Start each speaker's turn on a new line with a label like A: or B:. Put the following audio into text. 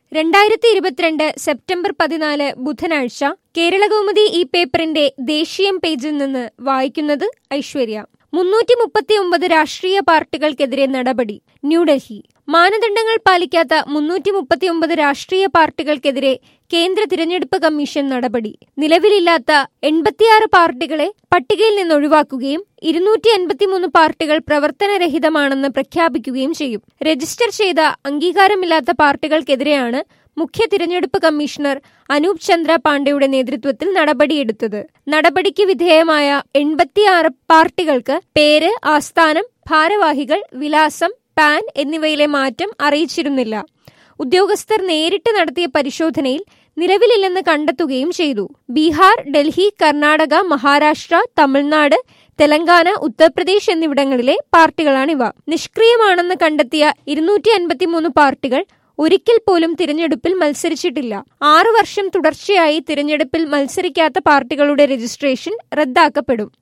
A: രണ്ടായിരത്തി ഇരുപത്തിരണ്ട് സെപ്റ്റംബർ പതിനാല് ബുധനാഴ്ച കേരളകൗമുദി ഈ പേപ്പറിന്റെ ദേശീയം പേജിൽ നിന്ന് വായിക്കുന്നത് ഐശ്വര്യ മുന്നൂറ്റി മുപ്പത്തിയൊമ്പത് രാഷ്ട്രീയ പാർട്ടികൾക്കെതിരെ നടപടി ന്യൂഡൽഹി മാനദണ്ഡങ്ങൾ പാലിക്കാത്ത മുന്നൂറ്റി മുപ്പത്തിയൊമ്പത് രാഷ്ട്രീയ പാർട്ടികൾക്കെതിരെ കേന്ദ്ര തിരഞ്ഞെടുപ്പ് കമ്മീഷൻ നടപടി നിലവിലില്ലാത്ത എൺപത്തിയാറ് പാർട്ടികളെ പട്ടികയിൽ നിന്ന് ഒഴിവാക്കുകയും ഇരുന്നൂറ്റി എൺപത്തിമൂന്ന് പാർട്ടികൾ പ്രവർത്തനരഹിതമാണെന്ന് പ്രഖ്യാപിക്കുകയും ചെയ്യും രജിസ്റ്റർ ചെയ്ത അംഗീകാരമില്ലാത്ത പാർട്ടികൾക്കെതിരെയാണ് മുഖ്യ തിരഞ്ഞെടുപ്പ് കമ്മീഷണർ അനൂപ് ചന്ദ്ര പാണ്ഡെയുടെ നേതൃത്വത്തിൽ നടപടിയെടുത്തത് നടപടിക്ക് വിധേയമായ എൺപത്തിയാറ് പാർട്ടികൾക്ക് പേര് ആസ്ഥാനം ഭാരവാഹികൾ വിലാസം പാൻ എന്നിവയിലെ മാറ്റം അറിയിച്ചിരുന്നില്ല ഉദ്യോഗസ്ഥർ നേരിട്ട് നടത്തിയ പരിശോധനയിൽ നിലവിലില്ലെന്ന് കണ്ടെത്തുകയും ചെയ്തു ബീഹാർ ഡൽഹി കർണാടക മഹാരാഷ്ട്ര തമിഴ്നാട് തെലങ്കാന ഉത്തർപ്രദേശ് എന്നിവിടങ്ങളിലെ പാർട്ടികളാണിവ നിഷ്ക്രിയമാണെന്ന് കണ്ടെത്തിയ ഇരുന്നൂറ്റി അൻപത്തിമൂന്ന് പാർട്ടികൾ ഒരിക്കൽ പോലും തിരഞ്ഞെടുപ്പിൽ മത്സരിച്ചിട്ടില്ല ആറു വർഷം തുടർച്ചയായി തിരഞ്ഞെടുപ്പിൽ മത്സരിക്കാത്ത പാർട്ടികളുടെ രജിസ്ട്രേഷൻ റദ്ദാക്കപ്പെടും